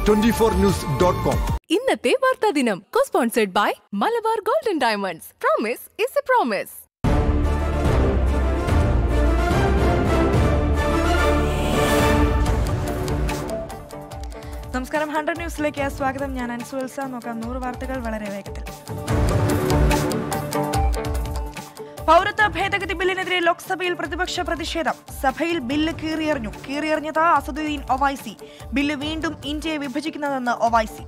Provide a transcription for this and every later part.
twenty four news dot com ഇന്നത്തെ വാർത്താ ദിനം co sponsored by Malabar golden diamonds promise is a promise നമസ്കാരം hundred ന്യൂസിലേക്ക് സ്വാഗതം ഞാൻ അൻസു എൽസ നോക്കാം നൂറ് വാർത്തകൾ വളരെ വേഗത്തിൽ പൗരത്വ ഭേദഗതി ബില്ലിനെതിരെ ലോക്സഭയിൽ പ്രതിപക്ഷ പ്രതിഷേധം സഭയിൽ ബില്ല് കീറിയെറിഞ്ഞു കീറിയെറിഞ്ഞത് അസദുദ്ദീൻ ഒവൈസി ബില്ല് വീണ്ടും ഇന്ത്യയെ വിഭജിക്കുന്നതെന്ന് ഒവൈസി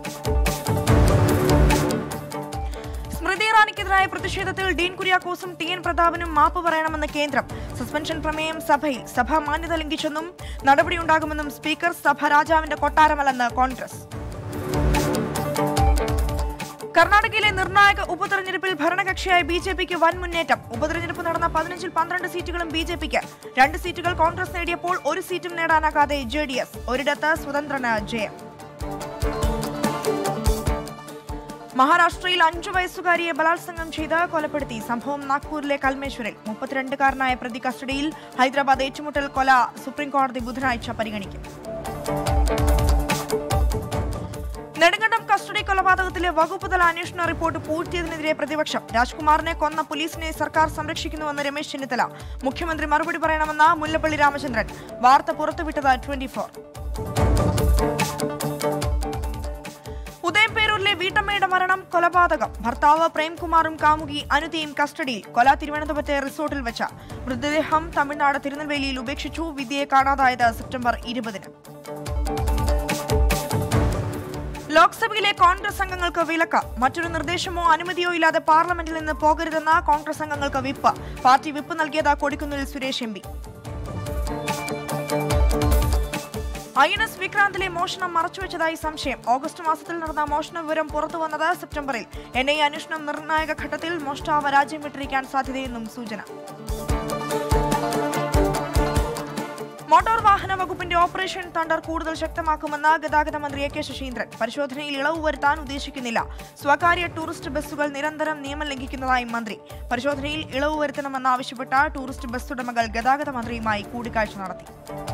സ്മൃതി ഇറാനിക്കെതിരായ പ്രതിഷേധത്തിൽ ഡീൻ കുര്യാക്കോസും ടി എൻ പ്രതാപനും മാപ്പ് പറയണമെന്ന് കേന്ദ്രം സസ്പെൻഷൻ പ്രമേയം സഭയിൽ സഭ മാന്യത ലംഘിച്ചെന്നും നടപടിയുണ്ടാകുമെന്നും സ്പീക്കർ സഭ രാജാവിന്റെ കൊട്ടാരമല്ലെന്ന് കോൺഗ്രസ് കർണാടകയിലെ നിർണായക ഉപതെരഞ്ഞെടുപ്പിൽ ഭരണകക്ഷിയായ ബി ജെ പിക്ക് വൻ മുന്നേറ്റം ഉപതെരഞ്ഞെടുപ്പ് നടന്ന പതിനഞ്ചിൽ പന്ത്രണ്ട് സീറ്റുകളും ബി ജെ പിക്ക് രണ്ട് സീറ്റുകൾ കോൺഗ്രസ് നേടിയപ്പോൾ ഒരു സീറ്റും നേടാനാകാതെ ജെ ഡി എസ് ഒരിടത്ത് സ്വതന്ത്രന് ജയം മഹാരാഷ്ട്രയിൽ അഞ്ചു വയസ്സുകാരിയെ ബലാത്സംഗം ചെയ്ത് കൊലപ്പെടുത്തി സംഭവം നാഗ്പൂരിലെ കൽമേശ്വരിൽ മുപ്പത്തിരണ്ടുകാരനായ പ്രതി കസ്റ്റഡിയിൽ ഹൈദരാബാദ് ഏറ്റുമുട്ടൽ കൊല സുപ്രീം കോടതി ബുധനാഴ്ച പരിഗണിക്കും നെടുങ്കണ്ടം കസ്റ്റഡി കൊലപാതകത്തിലെ വകുപ്പുതല അന്വേഷണ റിപ്പോർട്ട് പൂഴ്ത്തിയതിനെതിരെ പ്രതിപക്ഷം രാജ്കുമാറിനെ കൊന്ന പോലീസിനെ സർക്കാർ സംരക്ഷിക്കുന്നുവെന്ന് രമേശ് ചെന്നിത്തല മുഖ്യമന്ത്രി മറുപടി പറയണമെന്ന് മുല്ലപ്പള്ളി രാമചന്ദ്രൻ വാർത്ത പുറത്തുവിട്ടത് ട്വന്റി ഫോർ ഉദയംപേരൂരിലെ വീട്ടമ്മയുടെ മരണം കൊലപാതകം ഭർത്താവ് പ്രേംകുമാറും കാമുകി അനുതയും കസ്റ്റഡിയിൽ കൊല തിരുവനന്തപുരത്തെ റിസോർട്ടിൽ വെച്ച മൃതദേഹം തമിഴ്നാട് തിരുനെൽവേലിയിൽ ഉപേക്ഷിച്ചു വിദ്യയെ കാണാതായത് സെപ്റ്റംബർ ഇരുപതിന് ലോക്സഭയിലെ കോൺഗ്രസ് അംഗങ്ങൾക്ക് വിലക്ക് മറ്റൊരു നിർദ്ദേശമോ അനുമതിയോ ഇല്ലാതെ പാർലമെന്റിൽ നിന്ന് പോകരുതെന്ന് കോൺഗ്രസ് അംഗങ്ങൾക്ക് വിപ്പ് പാർട്ടി വിപ്പ് നൽകിയത് Kodikunnil Suresh M P I N S വിക്രാന്തിലെ മോഷണം മറച്ചുവെച്ചതായി സംശയം ഓഗസ്റ്റ് മാസത്തിൽ നടന്ന മോഷണ വിവരം പുറത്തു വന്നത് സെപ്റ്റംബറിൽ എൻ ഐ അന്വേഷണം നിർണായക ഘട്ടത്തിൽ മോഷ്ടാവ് രാജ്യം വിട്ടിരിക്കാൻ സാധ്യതയെന്നും സൂചന മോട്ടോർ വാഹന വകുപ്പിന്റെ ഓപ്പറേഷൻ തണ്ടർ കൂടുതൽ ശക്തമാക്കുമെന്ന് ഗതാഗത മന്ത്രി എ കെ ശശീന്ദ്രൻ പരിശോധനയിൽ ഇളവ് വരുത്താൻ ഉദ്ദേശിക്കുന്നില്ല സ്വകാര്യ ടൂറിസ്റ്റ് ബസ്സുകൾ നിരന്തരം നിയമം ലംഘിക്കുന്നതായി മന്ത്രി പരിശോധനയിൽ ഇളവ് വരുത്തണമെന്നാവശ്യപ്പെട്ട ടൂറിസ്റ്റ് ബസ് ഉടമകൾ ഗതാഗത മന്ത്രിയുമായി കൂടിക്കാഴ്ച നടത്തി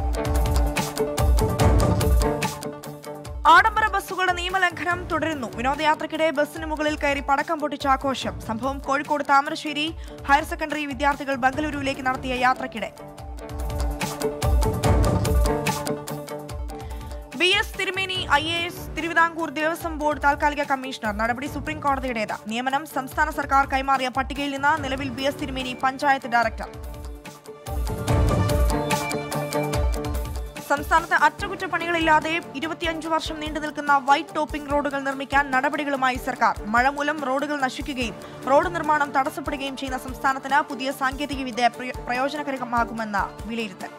ആഡംബര ബസ്സുകളുടെ നിയമലംഘനം തുടരുന്നു വിനോദയാത്രയ്ക്കിടെ ബസ്സിന് മുകളിൽ കയറി പടക്കം പൊട്ടിച്ച ആഘോഷം സംഭവം കോഴിക്കോട് താമരശ്ശേരി ഹയർ സെക്കൻഡറി വിദ്യാർത്ഥികൾ ബംഗളൂരുവിലേക്ക് നടത്തിയ യാത്രയ്ക്കിടെ B S Thirumeni I A S Thiruvithamkoor Devaswom board താൽക്കാലിക കമ്മീഷണർ നടപടി സുപ്രീം കോടതിയുടേത് നിയമനം സംസ്ഥാന സർക്കാർ കൈമാറിയ പട്ടികയിൽ നിന്ന് നിലവിൽ ബി എസ് തിരുമേനി പഞ്ചായത്ത് ഡയറക്ടർ സംസ്ഥാനത്ത് അറ്റകുറ്റപ്പണികളില്ലാതെ ഇരുപത്തിയഞ്ച് വർഷം നീണ്ടു നിൽക്കുന്ന വൈറ്റ് ടോപ്പിംഗ് റോഡുകൾ നിർമ്മിക്കാൻ നടപടികളുമായി സർക്കാർ മഴ മൂലം റോഡുകൾ നശിക്കുകയും റോഡ് നിർമ്മാണം തടസ്സപ്പെടുകയും ചെയ്യുന്ന സംസ്ഥാനത്തിന് പുതിയ സാങ്കേതികവിദ്യ പ്രയോ- പ്രയോജനകരമാകുമെന്ന് വിലയിരുത്തൽ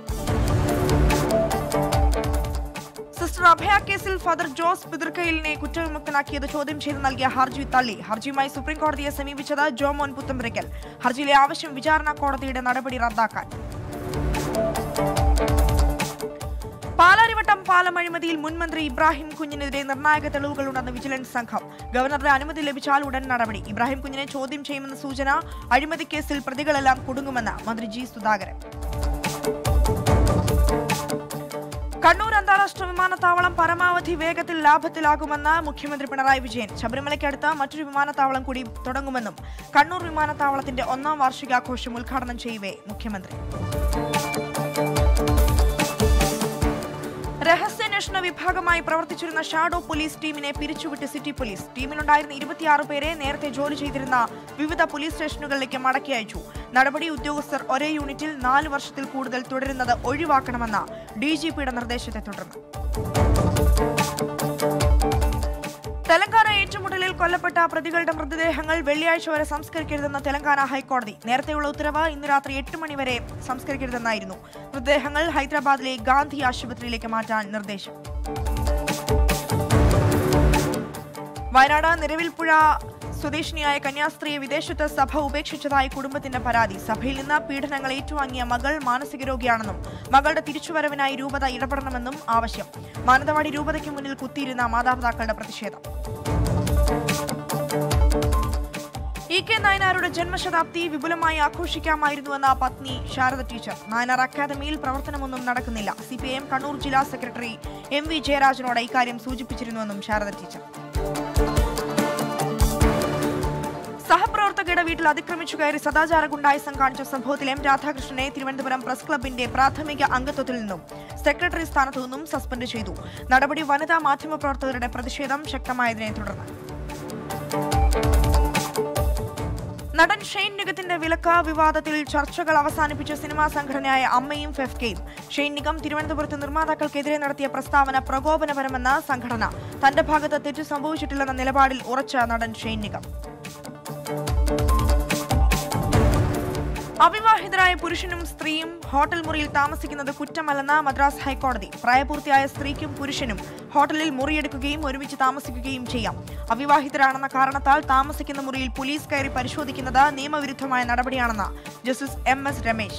സിസ്റ്റർ അഭയ കേസിൽ ഫാദർ ജോസ് പിതൃക്കയിലിനെ കുറ്റവിമുക്തനാക്കിയത് ചോദ്യം ചെയ്ത് നൽകിയ ഹർജി തള്ളി ഹർജിയുമായി സുപ്രീം കോടതിയെ സമീപിച്ചത് ജോമോൻ പുത്തമ്പരയ്ക്കൽ ഹർജിയിലെ ആവശ്യം വിചാരണ കോടതിയുടെ നടപടി റദ്ദാക്കാൻ പാലാരിവട്ടം പാലം അഴിമതിയിൽ മുൻ മന്ത്രി ഇബ്രാഹിം കുഞ്ഞിനെതിരെ നിർണായക തെളിവുകളുണ്ടെന്ന് വിജിലൻസ് സംഘം ഗവർണറുടെ അനുമതി ലഭിച്ചാൽ ഉടൻ നടപടി ഇബ്രാഹിം കുഞ്ഞിനെ ചോദ്യം ചെയ്യുമെന്ന സൂചന അഴിമതി കേസിൽ പ്രതികളെല്ലാം കുടുങ്ങുമെന്ന് മന്ത്രി ജി സുധാകരൻ കണ്ണൂർ അന്താരാഷ്ട്ര വിമാനത്താവളം പരമാവധി വേഗത്തിൽ ലാഭത്തിലാകുമെന്ന് മുഖ്യമന്ത്രി പിണറായി വിജയൻ ശബരിമലയ്ക്കടുത്ത് മറ്റൊരു വിമാനത്താവളം കൂടി തുടങ്ങുമെന്നും കണ്ണൂർ വിമാനത്താവളത്തിന്റെ ഒന്നാം വാർഷികാഘോഷം ഉദ്ഘാടനം ചെയ്യവേ മുഖ്യമന്ത്രി രഹസ്യാന്വേഷണ വിഭാഗമായി പ്രവർത്തിച്ചിരുന്ന ഷാഡോ പോലീസ് ടീമിനെ പിരിച്ചുവിട്ട് സിറ്റി പോലീസ് ടീമിലുണ്ടായിരുന്ന ഇരുപത്തിയാറ് പേരെ നേരത്തെ ജോലി ചെയ്തിരുന്ന വിവിധ പോലീസ് സ്റ്റേഷനുകളിലേക്ക് മടക്കി അയച്ചു നടപടി ഉദ്യോഗസ്ഥർ ഒരേ യൂണിറ്റിൽ നാല് വർഷത്തിൽ കൂടുതൽ തുടരുന്നത് ഒഴിവാക്കണമെന്ന ഡി ജി പിയുടെ നിർദ്ദേശത്തെ തുടർന്ന് തെലങ്കാന ഏറ്റുമുട്ടലിൽ കൊല്ലപ്പെട്ട പ്രതികളുടെ മൃതദേഹങ്ങൾ വെള്ളിയാഴ്ച വരെ സംസ്കരിക്കരുതെന്ന് തെലങ്കാന ഹൈക്കോടതി നേരത്തെയുള്ള ഉത്തരവ് ഇന്ന് രാത്രി എട്ട് മണിവരെ സംസ്കരിക്കരുതെന്നായിരുന്നു മൃതദേഹങ്ങൾ ഹൈദരാബാദിലെ ഗാന്ധി ആശുപത്രിയിലേക്ക് മാറ്റാൻ നിർദ്ദേശം വയനാട് നിലവിൽപ്പുഴ സ്വദേശിനിയായ കന്യാസ്ത്രീയെ വിദേശത്ത് സഭ ഉപേക്ഷിച്ചതായി കുടുംബത്തിന്റെ പരാതി സഭയിൽ നിന്ന് പീഡനങ്ങൾ ഏറ്റുവാങ്ങിയ മകൾ മാനസിക രോഗിയാണെന്നും മകളുടെ തിരിച്ചുവരവിനായി രൂപത ഇടപെടണമെന്നും ആവശ്യം മാനന്തവാടി രൂപതയ്ക്ക് മുന്നിൽ കുത്തിയിരുന്ന മാതാപിതാക്കളുടെ പ്രതിഷേധം ഇ കെ നായനാരുടെ ജന്മശതാബ്ദി വിപുലമായി ആഘോഷിക്കാമായിരുന്നുവെന്ന പത്നി ശാരദ ടീച്ചർ നായനാർ അക്കാദമിയിൽ പ്രവർത്തനമൊന്നും നടക്കുന്നില്ല C P I M Kannur ജില്ലാ സെക്രട്ടറി എം വി ജയരാജനോട് ഇക്കാര്യം സൂചിപ്പിച്ചിരുന്നുവെന്നും ശാരദ ടീച്ചർ സഹപ്രവർത്തകയുടെ വീട്ടിൽ അതിക്രമിച്ചു കയറി സദാചാര ഗുണ്ടായിസം കാണിച്ച സംഭവത്തിൽ എം രാധാകൃഷ്ണനെ തിരുവനന്തപുരം പ്രസ് ക്ലബിന്റെ പ്രാഥമിക അംഗത്വത്തിൽ നിന്നും സെക്രട്ടറി സ്ഥാനത്തു നിന്നും സസ്പെൻഡ് ചെയ്തു നടപടി വനിതാ മാധ്യമപ്രവർത്തകരുടെ പ്രതിഷേധം ശക്തമായതിനെ തുടർന്ന് നടൻ ഷെയ്ൻ നിഗത്തിന്റെ വിലക്ക് വിവാദത്തിൽ ചർച്ചകൾ അവസാനിപ്പിച്ച സിനിമാ സംഘടനയായ അമ്മയും ഫെഫ്കയും ഷെയ്ൻ നിഗം തിരുവനന്തപുരത്ത് നിർമ്മാതാക്കൾക്കെതിരെ നടത്തിയ പ്രസ്താവന പ്രകോപനപരമെന്ന സംഘടന തന്റെ ഭാഗത്ത് തെറ്റ് സംഭവിച്ചിട്ടില്ലെന്ന നിലപാടിൽ ഉറച്ച നടൻ ഷെയ്ൻ നിഗം അവിവാഹിതരായ പുരുഷനും സ്ത്രീയും ഹോട്ടൽ മുറിയിൽ താമസിക്കുന്നത് കുറ്റമല്ലെന്ന് മദ്രാസ് ഹൈക്കോടതി പ്രായപൂർത്തിയായ സ്ത്രീക്കും പുരുഷനും ഹോട്ടലിൽ മുറിയെടുക്കുകയും ഒരുമിച്ച് താമസിക്കുകയും ചെയ്യാം അവിവാഹിതരാണെന്ന കാരണത്താൽ താമസിക്കുന്ന മുറിയിൽ പോലീസ് കയറി പരിശോധിക്കുന്നത് നിയമവിരുദ്ധമായ നടപടിയാണെന്ന് ജസ്റ്റിസ് എം എസ് രമേശ്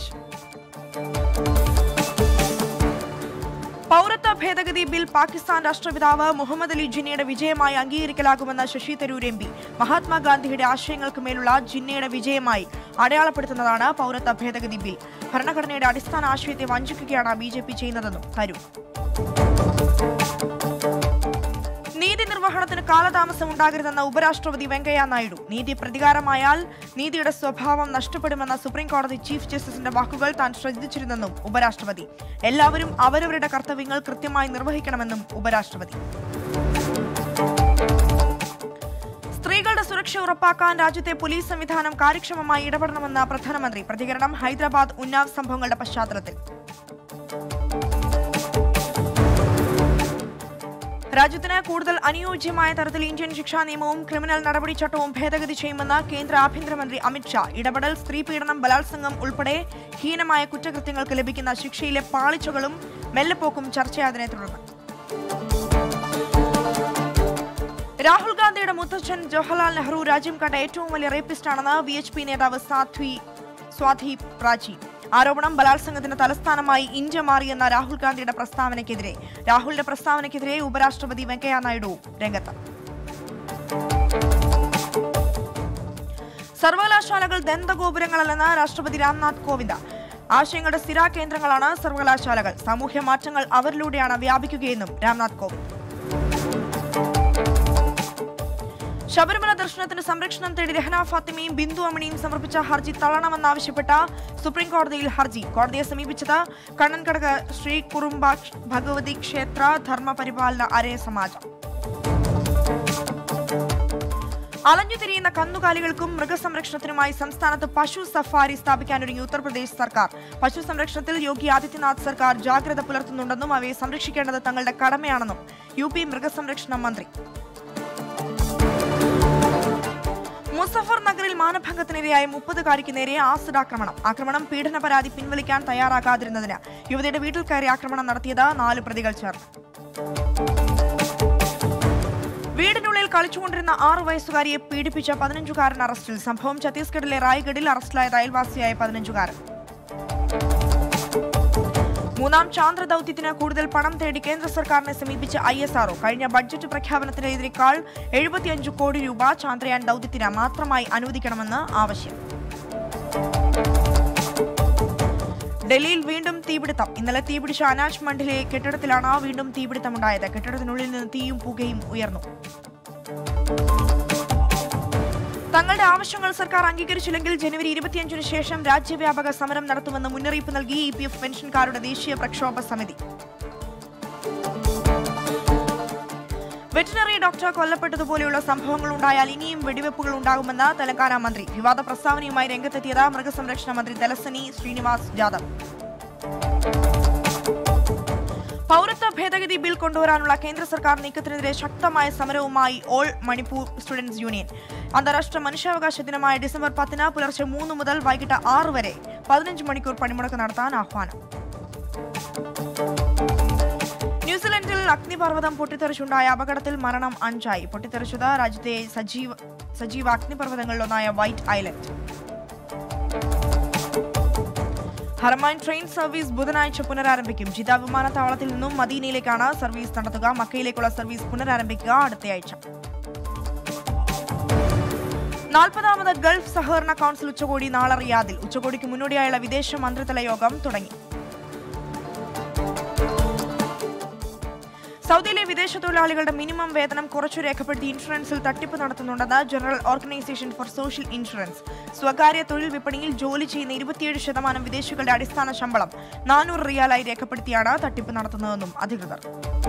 പൗരത്വ ഭേദഗതി ബിൽ പാകിസ്ഥാൻ രാഷ്ട്രപിതാവ് മുഹമ്മദ് അലി ജിന്നയുടെ വിജയമായി അംഗീകരിക്കലാകുമെന്ന ശശി തരൂർ എം പി മഹാത്മാഗാന്ധിയുടെ ആശയങ്ങൾക്ക് മേലുള്ള ജിന്നയുടെ വിജയമായി അടയാളപ്പെടുത്തുന്നതാണ് പൗരത്വ ഭേദഗതി ബിൽ ഭരണഘടനയുടെ അടിസ്ഥാന ആശയത്തെ വഞ്ചിക്കുകയാണ് ബി ജെ പി ചെയ്യുന്നതെന്നും തരൂർ നീതി നിർവഹണത്തിന് കാലതാമസം ഉണ്ടാകരുതെന്ന ഉപരാഷ്ട്രപതി വെങ്കയ്യ നായിഡു നീതി പ്രതികാരമായാൽ നീതിയുടെ സ്വഭാവം നഷ്ടപ്പെടുമെന്ന സുപ്രീം കോടതി ചീഫ് ജസ്റ്റിസിന്റെ വാക്കുകൾ താൻ ശ്രദ്ധിച്ചിരുന്നെന്നും ഉപരാഷ്ട്രപതി എല്ലാവരും അവരവരുടെ കർത്തവ്യങ്ങൾ കൃത്യമായി നിർവഹിക്കണമെന്നും ഉപരാഷ്ട്രപതി സ്ത്രീകളുടെ സുരക്ഷ ഉറപ്പാക്കാൻ രാജ്യത്തെ പോലീസ് സംവിധാനം കാര്യക്ഷമമായി ഇടപെടണമെന്ന പ്രധാനമന്ത്രി പ്രതികരണം ഹൈദരാബാദ് ഉന്നാവ് സംഭവങ്ങളുടെ പശ്ചാത്തലത്തിൽ രാജ്യത്തിന് കൂടുതൽ അനുയോജ്യമായ തരത്തിൽ ഇന്ത്യൻ ശിക്ഷാ നിയമവും ക്രിമിനൽ നടപടിച്ചട്ടവും ഭേദഗതി ചെയ്യുമെന്ന് കേന്ദ്ര ആഭ്യന്തരമന്ത്രി അമിത്ഷാ ഇടപെടൽ സ്ത്രീ പീഡനം ബലാത്സംഗം ഉൾപ്പെടെ ഹീനമായ കുറ്റകൃത്യങ്ങൾക്ക് ലഭിക്കുന്ന ശിക്ഷയിലെ പാളിച്ചകളും മെല്ലെപ്പോക്കും ചർച്ചയായതിനെ തുടർന്ന് രാഹുൽ ഗാന്ധിയുടെ മുത്തച്ഛൻ ജവഹർലാൽ നെഹ്റു രാജ്യം കണ്ട ഏറ്റവും വലിയ റേപ്പിസ്റ്റാണെന്ന് വി എച്ച് പി നേതാവ് സാധ്വി സ്വാധി പ്രാചി ആരോപണം ബലാത്സംഗത്തിന് തലസ്ഥാനമായി ഇന്ത്യ മാറിയെന്ന രാഹുൽ ഗാന്ധിയുടെ പ്രസ്താവനയ്ക്കെതിരെ രാഹുലിന്റെ പ്രസ്താവനയ്ക്കെതിരെ ഉപരാഷ്ട്രപതി വെങ്കയ്യ നായിഡു രംഗത്ത് സർവകലാശാലകൾ ദന്തഗോപുരങ്ങളല്ലെന്ന് രാഷ്ട്രപതി രാംനാഥ് കോവിന്ദ് ആശയങ്ങളുടെ സ്ഥിരാ കേന്ദ്രങ്ങളാണ് സർവകലാശാലകൾ സാമൂഹ്യ മാറ്റങ്ങൾ അവരിലൂടെയാണ് വ്യാപിക്കുകയെന്നും രാംനാഥ് കോവിന്ദ് ശബരിമല ദർശനത്തിന് സംരക്ഷണം തേടി രഹന ഫാത്തിമയും ബിന്ദു അമണിയും സമർപ്പിച്ച ഹർജി തള്ളണമെന്നാവശ്യപ്പെട്ട സുപ്രീം കോടതിയിൽ ഹർജി കോടതിയെ സമീപിച്ചത് കണ്ണൻകടക ശ്രീ കുറുമ്പ ഭഗവതി ക്ഷേത്ര ധർമ്മ പരിപാലന അരയ സമാജം അലഞ്ഞുതിരിയുന്ന കന്നുകാലികൾക്കും മൃഗസംരക്ഷണത്തിനുമായി സംസ്ഥാനത്ത് പശു സഫാരി സ്ഥാപിക്കാനൊരുങ്ങി ഉത്തർപ്രദേശ് സർക്കാർ പശു സംരക്ഷണത്തിൽ യോഗി ആദിത്യനാഥ് സർക്കാർ ജാഗ്രത പുലർത്തുന്നുണ്ടെന്നും അവയെ സംരക്ഷിക്കേണ്ടത് തങ്ങളുടെ കടമയാണെന്നും യു പി മൃഗസംരക്ഷണ മന്ത്രി മുസഫർ നഗറിൽ മാനഭംഗത്തിനിരയായ മുപ്പതുകാരിക്ക് നേരെ ആസിഡ് ആക്രമണം ആക്രമണം പീഡന പരാതി പിൻവലിക്കാൻ തയ്യാറാകാതിരുന്നതിന് യുവതിയുടെ വീട്ടിൽ കയറി ആക്രമണം നടത്തിയത് നാല് പ്രതികൾ ചേർന്ന് വീടിനുള്ളിൽ കളിച്ചുകൊണ്ടിരുന്ന ആറു വയസ്സുകാരിയെ പീഡിപ്പിച്ച പതിനഞ്ചുകാരൻ അറസ്റ്റിൽ സംഭവം ഛത്തീസ്ഗഡിലെ റായ്ഗഡിൽ അറസ്റ്റിലായത് അയൽവാസിയായ പതിനഞ്ചുകാരൻ മൂന്നാം ചാന്ദ്ര ദൗത്യത്തിന് കൂടുതൽ പണം തേടി കേന്ദ്ര സർക്കാരിനെ സമീപിച്ച ഐ എസ് ആർഒ കഴിഞ്ഞ ബഡ്ജറ്റ് പ്രഖ്യാപനത്തിനെതിരേക്കാൾ എഴുപത്തിയഞ്ച് കോടി രൂപ ചാന്ദ്രയാൻ ദൗത്യത്തിന് മാത്രമായി അനുവദിക്കണമെന്ന് ആവശ്യം ഡൽഹിയിൽ വീണ്ടും തീപിടുത്തം ഇന്നലെ തീപിടിച്ച അനാജ് മണ്ഡിലെ കെട്ടിടത്തിലാണ് വീണ്ടും തീപിടുത്തമുണ്ടായത് കെട്ടിടത്തിനുള്ളിൽ നിന്ന് തീയും പുകയും ഉയർന്നു തങ്ങളുടെ ആവശ്യങ്ങൾ സർക്കാർ അംഗീകരിച്ചില്ലെങ്കിൽ ജനുവരി ഇരുപത്തിയഞ്ചിന് ശേഷം രാജ്യവ്യാപക സമരം നടത്തുമെന്ന് മുന്നറിയിപ്പ് നൽകി ഇ പി എഫ് പെൻഷൻകാരുടെ ദേശീയ പ്രക്ഷോഭ സമിതി വെറ്റിനറി ഡോക്ടർ കൊല്ലപ്പെട്ടതുപോലെയുള്ള സംഭവങ്ങൾ ഉണ്ടായാൽ ഇനിയും വെടിവെപ്പുകൾ ഉണ്ടാകുമെന്ന് തെലങ്കാന മന്ത്രി വിവാദ പ്രസ്താവനയുമായി രംഗത്തെത്തിയത് മൃഗസംരക്ഷണ മന്ത്രി തലസനി ശ്രീനിവാസ് ജാദവ് പൗരത്വ ഭേദഗതി ബിൽ കൊണ്ടുവരാനുള്ള കേന്ദ്ര സർക്കാർ നീക്കത്തിനെതിരെ ശക്തമായ സമരവുമായി ഓൾ മണിപ്പൂർ സ്റ്റുഡൻസ് യൂണിയൻ അന്താരാഷ്ട്ര മനുഷ്യാവകാശ ദിനമായ ഡിസംബർ പത്തിന് പുലർച്ചെ മൂന്ന് മുതൽ വൈകിട്ട് ആറ് വരെ പതിനഞ്ച് മണിക്കൂർ പണിമുടക്ക് നടത്താൻ ആഹ്വാനം ന്യൂസിലൻഡിൽ അഗ്നിപർവ്വതം പൊട്ടിത്തെറിച്ചുണ്ടായ അപകടത്തിൽ മരണം അഞ്ചായി പൊട്ടിത്തെറിച്ചത് രാജ്യത്തെ സജീവ സജീവ അഗ്നിപർവ്വതങ്ങളിലൊന്നായ white island Haramain train service ബുധനാഴ്ച പുനരാരംഭിക്കും ജിദ്ദ വിമാനത്താവളത്തിൽ നിന്നും മദീനയിലേക്കാണ് സർവീസ് നടത്തുക മക്കയിലേക്കുള്ള സർവീസ് പുനരാരംഭിക്കുക അടുത്തയാഴ്ച നാൽപ്പതാമത് ഗൾഫ് സഹകരണ കൗൺസിൽ ഉച്ചകോടി നാളെ റിയാദിൽ ഉച്ചകോടിക്ക് മുന്നോടിയായുള്ള വിദേശ മന്ത്രിതല യോഗം തുടങ്ങി സൗദിയിലെ വിദേശ തൊഴിലാളികളുടെ മിനിമം വേതനം കുറച്ചു രേഖപ്പെടുത്തി ഇൻഷുറൻസിൽ തട്ടിപ്പ് നടത്തുന്നുണ്ടെന്ന് general organisation for social insurance സ്വകാര്യ തൊഴിൽ വിപണിയിൽ ജോലി ചെയ്യുന്ന ഇരുപത്തിയേഴ് ശതമാനം വിദേശികളുടെ അടിസ്ഥാന ശമ്പളം നാനൂറ് റിയാലായി രേഖപ്പെടുത്തിയാണ് തട്ടിപ്പ് നടത്തുന്നതെന്നും അധികൃതർ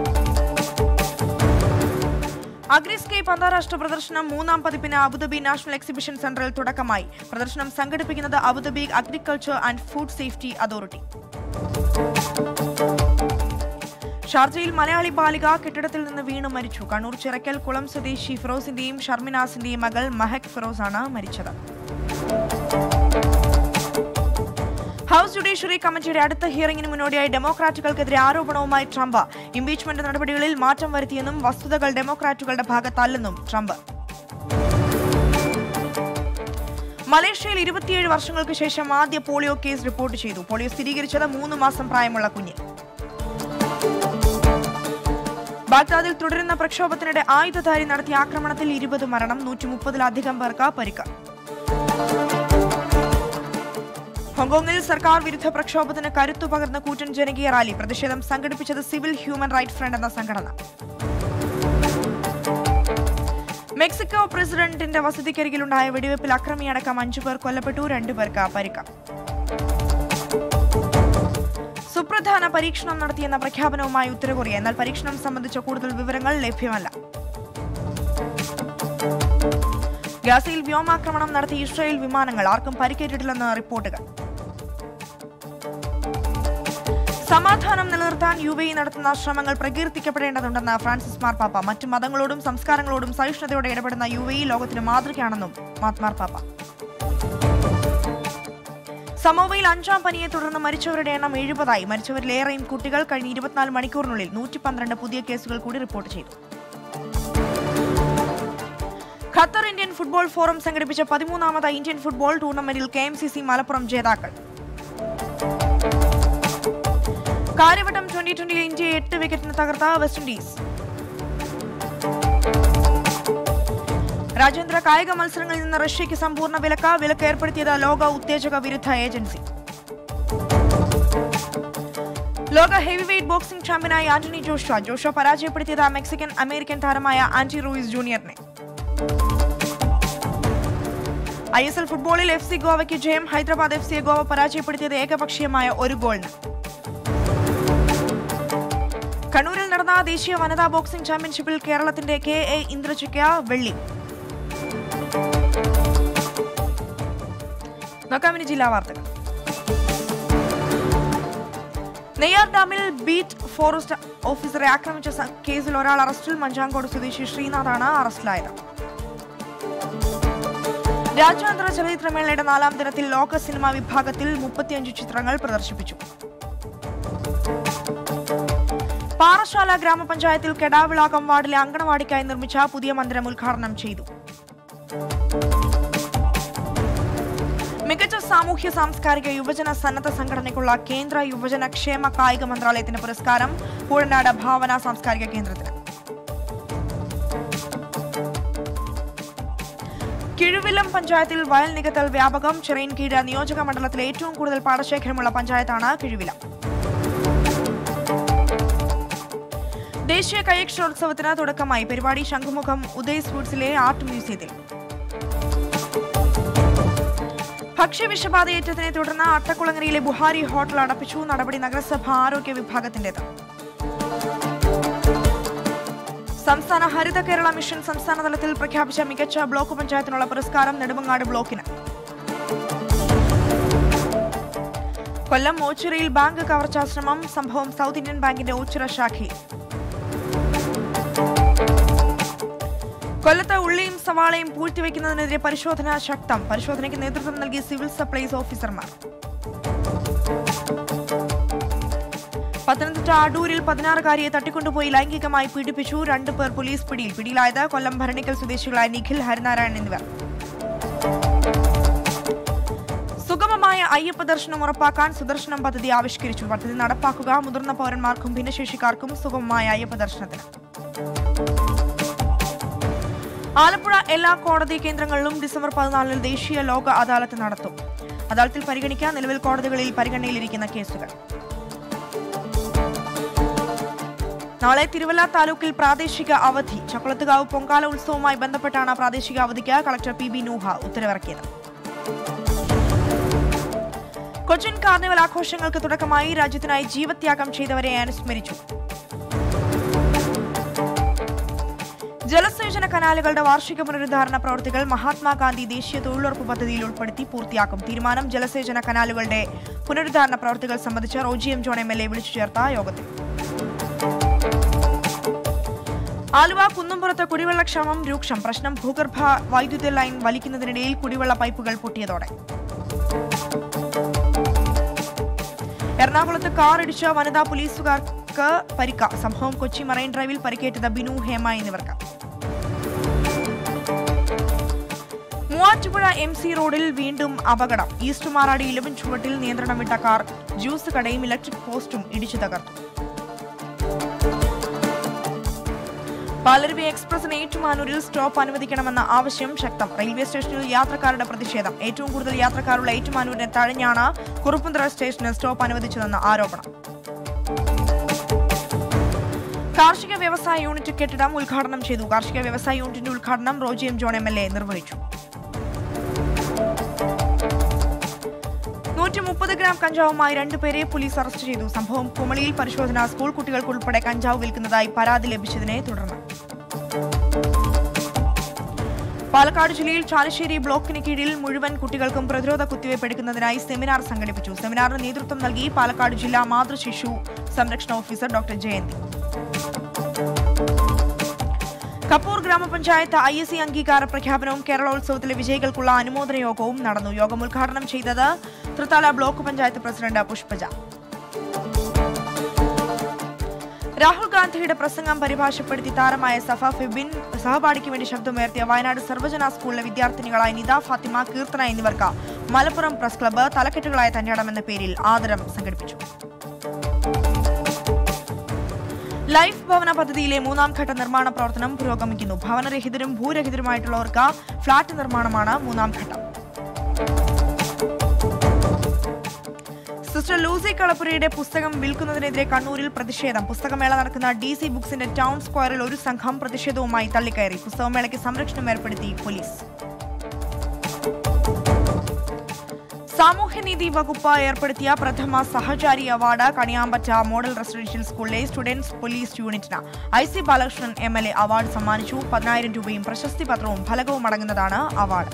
അഗ്രിസ്കേപ്പ് അന്താരാഷ്ട്ര പ്രദർശനം മൂന്നാം പതിപ്പിന് അബുദാബി നാഷണൽ എക്സിബിഷൻ സെന്ററിൽ തുടക്കമായി പ്രദർശനം സംഘടിപ്പിക്കുന്നത് Abu Dhabi agriculture and food safety authority ഷാർജയിൽ മലയാളി ബാലിക കെട്ടിടത്തിൽ നിന്ന് വീണു മരിച്ചു കണ്ണൂർ ചിറക്കൽ കുളം സ്വദേശി ഫിറോസിന്റെയും ഷർമിനാസിന്റെയും മകൾ മഹക് ഫിറോസാണ് മരിച്ചത് ഹൗസ് ജുഡീഷ്യറി കമ്മിറ്റിയുടെ അടുത്ത ഹിയറിംഗിന് മുന്നോടിയായി ഡെമോക്രാറ്റുകൾക്കെതിരെ ആരോപണവുമായി ട്രംപ് ഇംപീച്ച്മെന്റ് നടപടികളിൽ മാറ്റം വരുത്തിയെന്നും വസ്തുതകൾ ഡെമോക്രാറ്റുകളുടെ ഭാഗത്തല്ലെന്നും ട്രംപ് മലേഷ്യയിൽ ഇരുപത്തിയേഴ് വർഷങ്ങൾക്ക് ശേഷം ആദ്യ പോളിയോ കേസ് റിപ്പോർട്ട് ചെയ്തു പോളിയോ സ്ഥിരീകരിച്ചത് മൂന്ന് മാസം പ്രായമുള്ള കുഞ്ഞിൽ ബാഗ്ദാദിൽ തുടരുന്ന പ്രക്ഷോഭത്തിനിടെ ആയുധധാരി നടത്തിയ ആക്രമണത്തിൽ ഇരുപത് മരണം നൂറ്റി മുപ്പതിലധികം പേർക്ക് പരിക്ക് ഹോങ്കോങ്ങിൽ സർക്കാർ വിരുദ്ധ പ്രക്ഷോഭത്തിന് കരുത്തു പകർന്ന കൂറ്റൻ ജനകീയ റാലി പ്രതിഷേധം സംഘടിപ്പിച്ചത് സിവിൽ ഹ്യൂമൻ റൈറ്റ് ഫ്രണ്ട് എന്ന സംഘടന മെക്സിക്കോ പ്രസിഡന്റിന്റെ വസതിക്കരികിലുണ്ടായ വെടിവെപ്പിൽ അക്രമിയടക്കം അഞ്ചു പേർ കൊല്ലപ്പെട്ടു രണ്ടുപേർക്ക് പരിക്ക് സുപ്രധാന പരീക്ഷണം നടത്തിയെന്ന പ്രഖ്യാപനവുമായി ഉത്തരകൊറിയ എന്നാൽ പരീക്ഷണം സംബന്ധിച്ച കൂടുതൽ വിവരങ്ങൾ ലഭ്യമല്ല ഗാസയിൽ വ്യോമാക്രമണം നടത്തിയ ഇസ്രായേൽ വിമാനങ്ങൾ ആർക്കും പരിക്കേറ്റിട്ടില്ലെന്ന് റിപ്പോർട്ടുകൾ സമാധാനം നിലനിർത്താൻ യു എ നടത്തുന്ന ശ്രമങ്ങൾ പ്രകീർത്തിക്കപ്പെടേണ്ടതുണ്ടെന്ന് ഫ്രാൻസിസ് മാർപ്പാപ്പ മറ്റു മതങ്ങളോടും സംസ്കാരങ്ങളോടും സഹിഷ്ണുതയോടെ ഇടപെടുന്ന യു എ ലോകത്തിന് മാതൃകയാണെന്നും മാർപ്പാപ്പ സമോവയിൽ അഞ്ചാം പനിയെ തുടർന്ന് മരിച്ചവരുടെ എണ്ണം എഴുപതായി മരിച്ചവരിലേറെയും കുട്ടികൾ കഴിഞ്ഞ ഇരുപത്തിനാല് മണിക്കൂറിനുള്ളിൽ നൂറ്റി പന്ത്രണ്ട് പുതിയ കേസുകൾ കൂടി റിപ്പോർട്ട് ചെയ്തു ഖത്തർ ഇന്ത്യൻ ഫുട്ബോൾ ഫോറം സംഘടിപ്പിച്ച പതിമൂന്നാമത് ഇന്ത്യൻ ഫുട്ബോൾ ടൂർണമെന്റിൽ K M C C Malappuram ജേതാക്കൾ കാര്യവട്ടം ട്വന്റി ട്വന്റിയിൽ ഇന്ത്യയെ എട്ട് വിക്കറ്റിന് തകർത്ത വെസ്റ്റ് ഇൻഡീസ് രാജ്യാന്തര കായിക മത്സരങ്ങളിൽ നിന്ന് റഷ്യയ്ക്ക് സമ്പൂർണ്ണ വിലക്ക് വിലക്ക് ഏർപ്പെടുത്തിയത് ലോക ഉത്തേജക വിരുദ്ധ ഏജൻസി ലോക ഹെവി വെയ്റ്റ് ബോക്സിംഗ് ചാമ്പ്യനായി ആന്റണി ജോഷ ജോഷ പരാജയപ്പെടുത്തിയത് മെക്സിക്കൻ അമേരിക്കൻ താരമായ ആന്റി റൂയിസ് ജൂനിയറിനെ ഐ എസ് എൽ ഫുട്ബോളിൽ എഫ് സി ഗോവയ്ക്ക് ജയം ഹൈദരാബാദ് എഫ് സിയെ ഗോവ പരാജയപ്പെടുത്തിയത് ഏകപക്ഷീയമായ ഒരു ഗോളിന് കണ്ണൂരിൽ നടന്ന ദേശീയ വനിതാ ബോക്സിംഗ് ചാമ്പ്യൻഷിപ്പിൽ കേരളത്തിന്റെ കെ എ ഇന്ദ്രജിക്ക വെള്ളി നോക്കാം ഇനി ജില്ലാ വാർത്തകൾ നെയ്യാർ ഡാമിൽ ബീറ്റ് ഫോറസ്റ്റ് ഓഫീസറെ ആക്രമിച്ച സ- കേസിൽ ഒരാൾ അറസ്റ്റിൽ മഞ്ചാങ്കോട് സ്വദേശി ശ്രീനാഥാണ് അറസ്റ്റിലായത് രാജ്യാന്തര ചലച്ചിത്രമേളയുടെ നാലാം ദിനത്തിൽ ലോക സിനിമാ വിഭാഗത്തിൽ മുപ്പത്തിയഞ്ച് ചിത്രങ്ങൾ പ്രദർശിപ്പിച്ചു പാറശാല ഗ്രാമപഞ്ചായത്തിൽ കെടാവിളാകം വാർഡിലെ അങ്കണവാടിക്കായി നിർമ്മിച്ച പുതിയ മന്ദിരം ഉദ്ഘാടനം ചെയ്തു മികച്ച സാമൂഹ്യ സാംസ്കാരിക യുവജന സന്നദ്ധ സംഘടനയ്ക്കുള്ള കേന്ദ്ര യുവജന ക്ഷേമ കായിക മന്ത്രാലയത്തിന് പുരസ്കാരം കൂഴനാട് ഭാവന സാംസ്കാരിക കേന്ദ്രത്തിന് കിഴുവിലം പഞ്ചായത്തിൽ വയൽ നികത്തൽ വ്യാപകം ചിറയിൻകീഴ് നിയോജക മണ്ഡലത്തിലെ ഏറ്റവും കൂടുതൽ പാടശേഖരമുള്ള പഞ്ചായത്താണ് കിഴുവിലം ദേശീയ കൈയക്ഷരോത്സവത്തിന് തുടക്കമായി പരിപാടി ശംഖുമുഖം ഉദയ് സ്വീറ്റ്സിലെ ആർട്ട് മ്യൂസിയത്തിൽ ഭക്ഷ്യവിഷബാധയേറ്റതിനെ തുടർന്ന് അട്ടക്കുളങ്ങരയിലെ ബുഹാരി ഹോട്ടൽ അടപ്പിച്ചു നടപടി നഗരസഭ ആരോഗ്യ വിഭാഗത്തിന്റേത് സംസ്ഥാന ഹരിത കേരള മിഷൻ സംസ്ഥാന തലത്തിൽ പ്രഖ്യാപിച്ച മികച്ച ബ്ലോക്ക് പഞ്ചായത്തിനുള്ള പുരസ്കാരം നെടുമങ്ങാട് ബ്ലോക്കിന് കൊല്ലം ഓച്ചിറയിൽ ബാങ്ക് കവർച്ചാ ശ്രമം സംഭവം സൗത്ത് ഇന്ത്യൻ ബാങ്കിന്റെ ഓച്ചിറ ശാഖയിൽ കൊല്ലത്ത് ഉള്ളിയും സവാളയും പൂഴ്ത്തിവെക്കുന്നതിനെതിരെ പരിശോധന ശക്തം പരിശോധനയ്ക്ക് നേതൃത്വം നൽകി സിവിൽ സപ്ലൈസ് ഓഫീസർമാർ പത്തനംതിട്ട അടൂരിൽ പതിനാറുകാരിയെ തട്ടിക്കൊണ്ടുപോയി ലൈംഗികമായി പീഡിപ്പിച്ചു രണ്ടു പേർ പോലീസ് പിടിയിൽ പിടിയിലായത് കൊല്ലം ഭരണിക്കൽ സ്വദേശികളായ നിഖിൽ ഹരിനാരായണൻ എന്നിവർ സുഗമമായ അയ്യപ്പ ദർശനം ഉറപ്പാക്കാൻ സുദർശനം പദ്ധതി ആവിഷ്കരിച്ചു പദ്ധതി നടപ്പാക്കുക മുതിർന്ന പൗരന്മാർക്കും ഭിന്നശേഷിക്കാർക്കും സുഗമമായ അയ്യപ്പ ദർശനത്തിന് ആലപ്പുഴ എല്ലാ കോടതി കേന്ദ്രങ്ങളിലും ഡിസംബർ പതിനാലിന് ദേശീയ ലോക അദാലത്ത് നടത്തും അദാലത്തിൽ പരിഗണിക്കാൻ നിലവിൽ കോടതികളിൽ പരിഗണനയിലിരിക്കുന്ന കേസുകൾ നാളെ തിരുവല്ല താലൂക്കിൽ പ്രാദേശിക അവധി ചക്കുളത്തുകാവ് പൊങ്കാല ഉത്സവവുമായി ബന്ധപ്പെട്ടാണ് പ്രാദേശിക അവധിക്ക് കളക്ടർ പി ബി നൂഹ ഉത്തരവിറക്കിയത് കൊച്ചിൻ കാർണിവൽ ആഘോഷങ്ങൾക്ക് തുടക്കമായി രാജ്യത്തിനായി ജീവത്യാഗം ചെയ്തവരെ അനുസ്മരിച്ചു ജലസേചന കനാലുകളുടെ വാർഷിക പുനരുദ്ധാരണ പ്രവൃത്തികൾ മഹാത്മാഗാന്ധി ദേശീയ തൊഴിലുറപ്പ് പദ്ധതിയിൽ ഉൾപ്പെടുത്തി പൂർത്തിയാക്കും തീരുമാനം ജലസേചന കനാലുകളുടെ പുനരുദ്ധാരണ പ്രവൃത്തികൾ സംബന്ധിച്ച് Roji M John M L A വിളിച്ചു ചേർത്ത യോഗത്തിൽ ആലുവ കുന്നുംപുറത്ത് കുടിവെള്ളക്ഷാമം രൂക്ഷം പ്രശ്നം ഭൂഗർഭ വൈദ്യുത ലൈൻ വലിക്കുന്നതിനിടയിൽ കുടിവെള്ള പൈപ്പുകൾ പൊട്ടിയതോടെ എറണാകുളത്ത് കാർ ഇടിച്ച വനിതാ പോലീസുകാർക്ക് പരിക്ക സംഭവം കൊച്ചി മറൈൻ ഡ്രൈവിൽ പരിക്കേറ്റത് ബിനു ഹേമ എന്നിവർക്ക് മൂവാറ്റുപുഴ എം സി റോഡിൽ വീണ്ടും അപകടം ഈസ്റ്റ് മാറാടി ഇലവൻ ചുവട്ടിൽ നിയന്ത്രണം വിട്ട കാർ ജ്യൂസ് കടയും ഇലക്ട്രിക് പോസ്റ്റും ഇടിച്ചു തകർത്തു പാലരുവി എക്സ്പ്രസിന് ഏറ്റുമാനൂരിൽ സ്റ്റോപ്പ് അനുവദിക്കണമെന്ന ആവശ്യം ശക്തം റെയിൽവേ സ്റ്റേഷനിൽ യാത്രക്കാരുടെ പ്രതിഷേധം ഏറ്റവും കൂടുതൽ യാത്രക്കാരുള്ള ഏറ്റുമാനൂരിനെ തഴഞ്ഞാണ് കുറുപ്പുന്തറ സ്റ്റേഷനിൽ സ്റ്റോപ്പ് അനുവദിച്ചതെന്ന ആരോപണം കാർഷിക വ്യവസായ യൂണിറ്റ് കെട്ടിടം ഉദ്ഘാടനം ചെയ്തു കാർഷിക വ്യവസായ യൂണിറ്റിന്റെ ഉദ്ഘാടനം Roji M John M L A നിർവഹിച്ചു നൂറ്റി മുപ്പത് ഗ്രാം കഞ്ചാവുമായി രണ്ടുപേരെ പോലീസ് അറസ്റ്റ് ചെയ്തു സംഭവം കുമളിയിൽ പരിശോധന സ്കൂൾ കുട്ടികൾക്കുൾപ്പെടെ കഞ്ചാവ് വിൽക്കുന്നതായി പരാതി ലഭിച്ചതിനെ തുടർന്ന് പാലക്കാട് ജില്ലയിൽ ചാലശ്ശേരി ബ്ലോക്കിന് കീഴിൽ മുഴുവൻ കുട്ടികൾക്കും പ്രതിരോധ കുത്തിവയ്പ് എടുക്കുന്നതിനായി സെമിനാർ സംഘടിപ്പിച്ചു സെമിനാറിന് നേതൃത്വം നൽകി പാലക്കാട് ജില്ലാ മാതൃശിശു സംരക്ഷണ ഓഫീസർ ഡോക്ടർ ജയന്തി കപ്പൂർ ഗ്രാമപഞ്ചായത്ത് ഐ എസ് സി അംഗീകാര പ്രഖ്യാപനവും കേരളോത്സവത്തിലെ വിജയികൾക്കുള്ള അനുമോദന യോഗവും നടന്നു യോഗം ഉദ്ഘാടനം ചെയ്തത് തൃത്താല ബ്ലോക്ക് പഞ്ചായത്ത് പ്രസിഡന്റ് പുഷ്പജ രാഹുൽ ഗാന്ധിയുടെ പ്രസംഗം പരിഭാഷപ്പെടുത്തി താരമായ സഫ ഫിബിൻ സഹപാഠിക്ക് വേണ്ടി ശബ്ദമുയർത്തിയ വയനാട് സർവജന സ്കൂളിലെ വിദ്യാർത്ഥിനികളായ നിത ഫാത്തിമ കീർത്തന എന്നിവർക്ക് മലപ്പുറം പ്രസ് ക്ലബ്ബ് തലക്കെട്ടുകളായ തന്റേടം എന്ന പേരിൽ ആദരം സംഘടിപ്പിച്ചു ലൈഫ് ഭവന പദ്ധതിയിലെ മൂന്നാം ഘട്ട നിർമ്മാണ പ്രവർത്തനം പുരോഗമിക്കുന്നു ഭവനരഹിതരും ഭൂരഹിതരുമായിട്ടുള്ളവർക്ക് ഫ്ളാറ്റ് നിർമ്മാണമാണ് മൂന്നാം ഘട്ടം സിസ്റ്റർ ലൂസി കളപ്പുരയുടെ പുസ്തകം വിൽക്കുന്നതിനെതിരെ കണ്ണൂരിൽ പ്രതിഷേധം പുസ്തകമേള നടക്കുന്ന ഡി സി ബുക്സിന്റെ ടൗൺ സ്ക്വയറിൽ ഒരു സംഘം പ്രതിഷേധവുമായി തള്ളിക്കയറി പുസ്തകമേളയ്ക്ക് സംരക്ഷണം ഏർപ്പെടുത്തി പോലീസ് സാമൂഹ്യനീതി വകുപ്പ് ഏർപ്പെടുത്തിയ പ്രഥമ Sahachari award Kaniyambetta model residential സ്കൂളിലെ സ്റ്റുഡൻസ് പോലീസ് യൂണിറ്റിന് I C Balakrishnan M L A award സമ്മാനിച്ചു പതിനായിരം രൂപയും പ്രശസ്തി പത്രവും ഫലകവും അടങ്ങുന്നതാണ് അവാർഡ്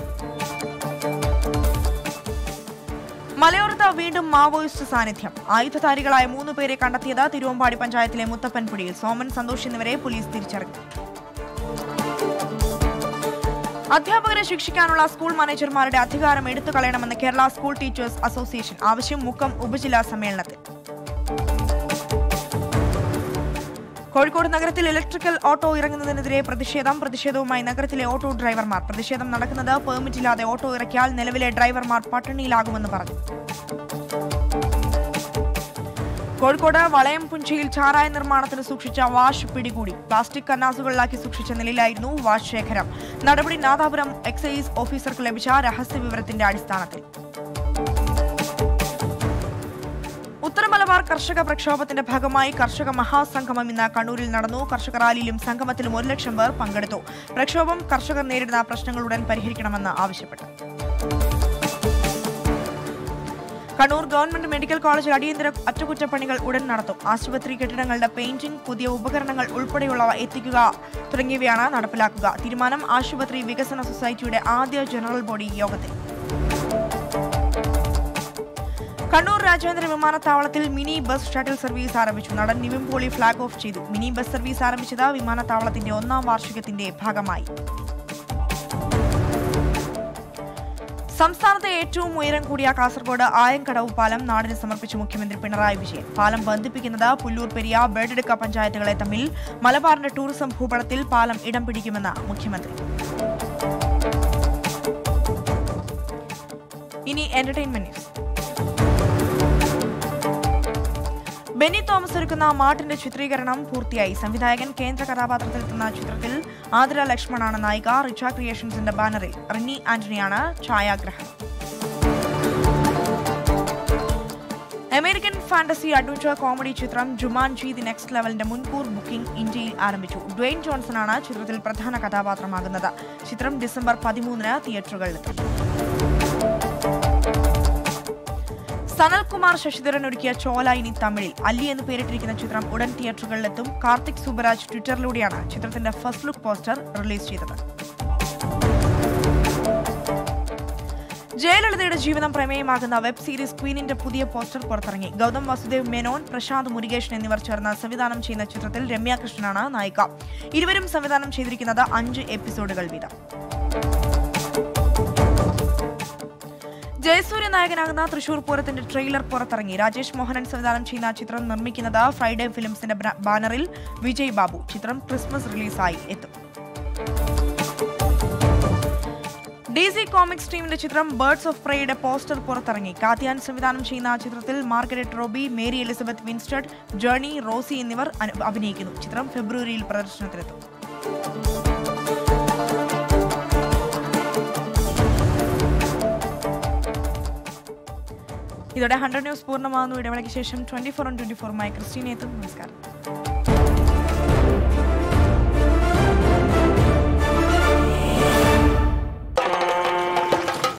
മലയോരത്ത് വീണ്ടും മാവോയിസ്റ്റ് സാന്നിധ്യം ആയുധധാരികളായ മൂന്ന് പേരെ കണ്ടെത്തിയത് തിരുവമ്പാടി പഞ്ചായത്തിലെ മുത്തപ്പൻപുടിയിൽ സോമൻ സന്തോഷ് എന്നിവരെ പോലീസ് തിരിച്ചറിഞ്ഞു അധ്യാപകരെ ശിക്ഷിക്കാനുള്ള സ്കൂൾ മാനേജർമാരുടെ അധികാരം എടുത്തു കളയണമെന്ന് കേരള സ്കൂൾ ടീച്ചേഴ്സ് അസോസിയേഷൻ ആവശ്യം മുക്കം ഉപജില്ലാ സമ്മേളനത്തിൽ കോഴിക്കോട് നഗരത്തിൽ ഇലക്ട്രിക്കൽ ഓട്ടോ ഇറങ്ങുന്നതിനെതിരെ പ്രതിഷേധം പ്രതിഷേധവുമായി നഗരത്തിലെ ഓട്ടോ ഡ്രൈവർമാർ പ്രതിഷേധം നടക്കുന്നത് പെർമിറ്റില്ലാതെ ഓട്ടോ ഇറക്കിയാൽ നിലവിലെ ഡ്രൈവർമാർ പട്ടിണിയിലാകുമെന്ന് പറഞ്ഞു കോഴിക്കോട് വളയം പുഞ്ചയിൽ ചാരായ നിർമ്മാണത്തിന് സൂക്ഷിച്ച വാഷ് പിടികൂടി പ്ലാസ്റ്റിക് കന്നാസുകളിലാക്കി സൂക്ഷിച്ച നിലയിലായിരുന്നു വാഷ് ശേഖരം നടപടി നാദാപുരം എക്സൈസ് ഓഫീസർക്ക് ലഭിച്ച രഹസ്യ വിവരത്തിന്റെ അടിസ്ഥാനത്തിൽ ഉത്തര മലബാർ കർഷക പ്രക്ഷോഭത്തിന്റെ ഭാഗമായി കർഷക മഹാസംഗമം ഇന്ന് കണ്ണൂരിൽ നടന്നു കർഷക റാലിയിലും സംഗമത്തിലും ഒരു ലക്ഷം പേർ പങ്കെടുത്തു പ്രക്ഷോഭം കർഷകർ നേരിടുന്ന പ്രശ്നങ്ങളുടൻ പരിഹരിക്കണമെന്ന് ആവശ്യപ്പെട്ടു കണ്ണൂർ ഗവൺമെന്റ് മെഡിക്കൽ കോളേജിൽ അടിയന്തര അറ്റകുറ്റപ്പണികൾ ഉടൻ നടത്തും ആശുപത്രി കെട്ടിടങ്ങളുടെ പെയിന്റിംഗ് പുതിയ ഉപകരണങ്ങൾ ഉൾപ്പെടെയുള്ളവ എത്തിക്കുക തുടങ്ങിയവയാണ് നടപ്പിലാക്കുക തീരുമാനം ആശുപത്രി വികസന സൊസൈറ്റിയുടെ ആദ്യ ജനറൽ ബോഡി യോഗത്തിൽ കണ്ണൂർ രാജ്യാന്തര വിമാനത്താവളത്തിൽ മിനി ബസ് ഷട്ടിൽ സർവീസ് ആരംഭിച്ചു നടൻ നിവിൻ പോളി ഫ്ളാഗ് ഓഫ് ചെയ്തു മിനി ബസ് സർവീസ് ആരംഭിച്ചത് വിമാനത്താവളത്തിന്റെ ഒന്നാം വാർഷികത്തിന്റെ ഭാഗമായി സംസ്ഥാനത്തെ ഏറ്റവും ഉയരം കൂടിയ കാസർഗോഡ് ആയങ്കടവ് പാലം നാടിന് സമർപ്പിച്ച മുഖ്യമന്ത്രി പിണറായി വിജയൻ പാലം ബന്ധിപ്പിക്കുന്നത് പുല്ലൂർ പെരിയ ബേഡെടുക്ക പഞ്ചായത്തുകളെ തമ്മിൽ മലബാറിന്റെ ടൂറിസം ഭൂപടത്തിൽ പാലം ഇടം പിടിക്കുമെന്ന് മുഖ്യമന്ത്രി ഇനി എന്റർടൈൻമെന്റ് ന്യൂസ് ബെന്നി തോമസ് ഒരുക്കുന്ന മാട്ടിന്റെ ചിത്രീകരണം പൂർത്തിയായി സംവിധായകൻ കേന്ദ്ര കഥാപാത്രത്തിലെത്തുന്ന ചിത്രത്തിൽ ആതിര ലക്ഷ്മണാണ് നായിക റിച്ച ക്രിയേഷൻസിന്റെ ബാനറിൽ റിനി ആന്റണിയാണ് ഛായാഗ്രഹണം അമേരിക്കൻ ഫാന്റസി അഡ്വഞ്ചർ കോമഡി ചിത്രം ജുമാൻജി ദി നെക്സ്റ്റ് ലെവലിന്റെ മുൻകൂർ ബുക്കിംഗ് ഇന്ത്യയിൽ ആരംഭിച്ചു ഡ്വെയിൻ ജോൺസൺ ആണ് ചിത്രത്തിൽ പ്രധാന കഥാപാത്രമാകുന്നത് ചിത്രം ഡിസംബർ പതിമൂന്നിന് തിയേറ്ററുകളിലെത്തും സനൽകുമാർ ശശിധരൻ ഒരുക്കിയ ചോല ഇനി തമിഴിൽ അല്ലി എന്ന് പേരിട്ടിരിക്കുന്ന ചിത്രം ഉടൻ തിയേറ്ററുകളിലെത്തും കാർത്തിക് സുബരാജ് ട്വിറ്ററിലൂടെയാണ് ചിത്രത്തിന്റെ ഫസ്റ്റ് ലുക്ക് പോസ്റ്റർ റിലീസ് ചെയ്തത് ജയലളിതയുടെ ജീവിതം പ്രമേയമാകുന്ന വെബ് സീരീസ് ക്വീനിന്റെ പുതിയ പോസ്റ്റർ പുറത്തിറങ്ങി ഗൗതം വാസുദേവ് മേനോൻ പ്രശാന്ത് മുരുകേഷൻ എന്നിവർ ചേർന്ന് സംവിധാനം ചെയ്യുന്ന ചിത്രത്തിൽ രമ്യ കൃഷ്ണനാണ് നായിക ഇരുവരും സംവിധാനം ചെയ്തിരിക്കുന്നത് അഞ്ച് എപ്പിസോഡുകൾ വീതം ജയസൂര്യ നായകനാകുന്ന തൃശൂർ പൂരത്തിന്റെ ട്രെയിലർ പുറത്തിറങ്ങി രാജേഷ് മോഹനൻ സംവിധാനം ചെയ്യുന്ന ചിത്രം നിർമ്മിക്കുന്നത് ഫ്രൈഡേ ഫിലിംസിന്റെ ബ്ര- ബാനറിൽ വിജയ് ബാബു ചിത്രം ക്രിസ്മസ് റിലീസായി എത്തും ഡി സി കോമിക്സ് ടീമിന്റെ ചിത്രം ബേർഡ്സ് ഓഫ് പ്രേയുടെ പോസ്റ്റർ പുറത്തിറങ്ങി കാത്തിയാൻ സംവിധാനം ചെയ്യുന്ന ആ ചിത്രത്തിൽ Margaret Robbie Mary Elizabeth Winstead Jurnee Rosie എന്നിവർ അനു- അഭിനയിക്കുന്നു ചിത്രം ഫെബ്രുവരിയിൽ പ്രദർശനത്തിലെത്തും ഇതോടെ ഹൺഡ്രഡ് ന്യൂസ് പൂർണ്ണമാകുന്നു ഇടവേളയ്ക്ക് ശേഷം ട്വന്റി ഫോർ ഓൺ ട്വന്റി ഫോറുമായി ക്രിസ്റ്റീനെ എത്തും നമസ്കാരം